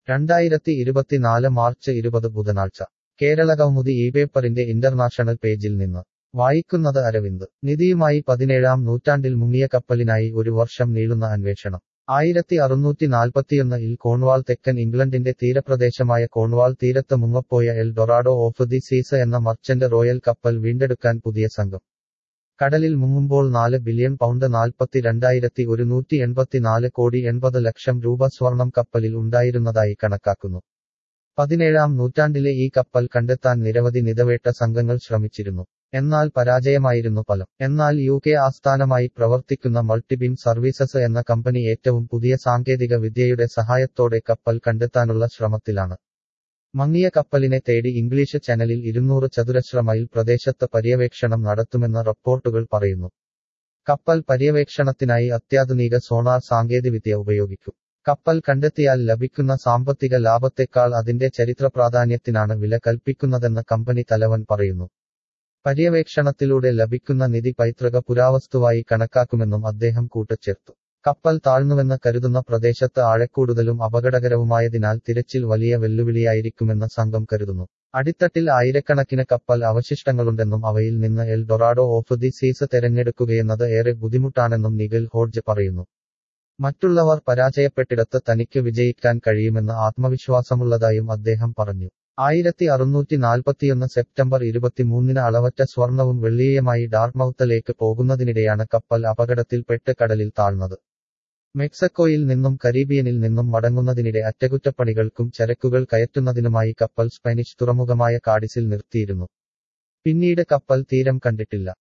രണ്ടായിരത്തി ഇരുപത്തിനാല് മാർച്ച് ഇരുപത് ബുധനാഴ്ച കേരള കൗമുദി ഈ പേപ്പറിന്റെ ഇന്റർനാഷണൽ പേജിൽ നിന്ന് വായിക്കുന്നത് അരവിന്ദ് നിധിയുമായി പതിനേഴാം നൂറ്റാണ്ടിൽ മുങ്ങിയ കപ്പലിനായി ഒരു വർഷം നീളുന്ന അന്വേഷണം ആയിരത്തി അറുന്നൂറ്റി നാൽപ്പത്തിയൊന്ന് ഇൽ കോൺവാൾ തെക്കൻ ഇംഗ്ലണ്ടിന്റെ തീരപ്രദേശമായ കോൺവാൾ തീരത്ത് മുങ്ങപ്പോയ El Dorado of the Seas എന്ന മർച്ചന്റ് റോയൽ കപ്പൽ വീണ്ടെടുക്കാൻ പുതിയ സംഘം കടലിൽ മുങ്ങുമ്പോൾ നാല് ബില്യൺ പൗണ്ട് നാൽപ്പത്തി രണ്ടായിരത്തി ഒരുന്നൂറ്റി എൺപത്തിനാല് കോടി എൺപത് ലക്ഷം രൂപ സ്വർണം കപ്പലിൽ ഉണ്ടായിരുന്നതായി കണക്കാക്കുന്നു പതിനേഴാം നൂറ്റാണ്ടിലെ ഈ കപ്പൽ കണ്ടെത്താൻ നിരവധി നിതവേട്ട സംഘങ്ങൾ ശ്രമിച്ചിരുന്നു എന്നാൽ പരാജയമായിരുന്നു ഫലം എന്നാൽ യു കെ ആസ്ഥാനമായി പ്രവർത്തിക്കുന്ന മൾട്ടിബീം സർവീസസ് എന്ന കമ്പനി ഏറ്റവും പുതിയ സാങ്കേതിക വിദ്യയുടെ സഹായത്തോടെ കപ്പൽ കണ്ടെത്താനുള്ള ശ്രമത്തിലാണ് മങ്ങിയ കപ്പലിനെ തേടി ഇംഗ്ലീഷ് ചാനലിൽ ഇരുന്നൂറ് ചതുരശ്ര മൈൽ പ്രദേശത്ത് പര്യവേക്ഷണം നടത്തുമെന്ന് റിപ്പോർട്ടുകൾ പറയുന്നു കപ്പൽ പര്യവേക്ഷണത്തിനായി അത്യാധുനിക സോണാർ സാങ്കേതികവിദ്യ ഉപയോഗിക്കും കപ്പൽ കണ്ടെത്തിയാൽ ലഭിക്കുന്ന സാമ്പത്തിക ലാഭത്തെക്കാൾ അതിന്റെ ചരിത്ര പ്രാധാന്യത്തിനാണ് വില കൽപ്പിക്കുന്നതെന്ന് കമ്പനി തലവൻ പറയുന്നു പര്യവേക്ഷണത്തിലൂടെ ലഭിക്കുന്ന നിധി പൈതൃക പുരാവസ്തുവായി കണക്കാക്കുമെന്നും അദ്ദേഹം കൂട്ടിച്ചേർത്തു കപ്പൽ താഴ്ന്നുവെന്ന് കരുതുന്ന പ്രദേശത്ത് ആഴക്കൂടുതലും അപകടകരവുമായതിനാൽ തിരച്ചിൽ വലിയ വെല്ലുവിളിയായിരിക്കുമെന്ന് സംഘം കരുതുന്നു അടിത്തട്ടിൽ ആയിരക്കണക്കിന് കപ്പൽ അവശിഷ്ടങ്ങളുണ്ടെന്നും അവയിൽ നിന്ന് എൽ ഡൊറാഡോ ഓഫ് ദി സീസ് തെരഞ്ഞെടുക്കുകയെന്നത് ഏറെ ബുദ്ധിമുട്ടാണെന്നും നിഗൽ ഹോഡ്ജ് പറയുന്നു മറ്റുള്ളവർ പരാജയപ്പെട്ടിടത്ത് തനിക്ക് വിജയിക്കാൻ കഴിയുമെന്ന് ആത്മവിശ്വാസമുള്ളതായും അദ്ദേഹം പറഞ്ഞു ആയിരത്തി അറുന്നൂറ്റി നാൽപ്പത്തിയൊന്ന് സെപ്റ്റംബർ ഇരുപത്തിമൂന്നിന് അളവറ്റ സ്വർണവും വെള്ളിയുമായി ഡാർമൌത്തലേക്ക് പോകുന്നതിനിടെയാണ് കപ്പൽ അപകടത്തിൽപ്പെട്ട് കടലിൽ താഴ്ന്നത് മെക്സക്കോയിൽ നിന്നും കരീബിയനിൽ നിന്നും മടങ്ങുന്നതിനിടെ അറ്റകുറ്റപ്പണികൾക്കും ചരക്കുകൾ കയറ്റുന്നതിനുമായി കപ്പൽ സ്പാനിഷ് തുറമുഖമായ കാഡിസിൽ നിർത്തിയിരുന്നു പിന്നീട് കപ്പൽ തീരം കണ്ടിട്ടില്ല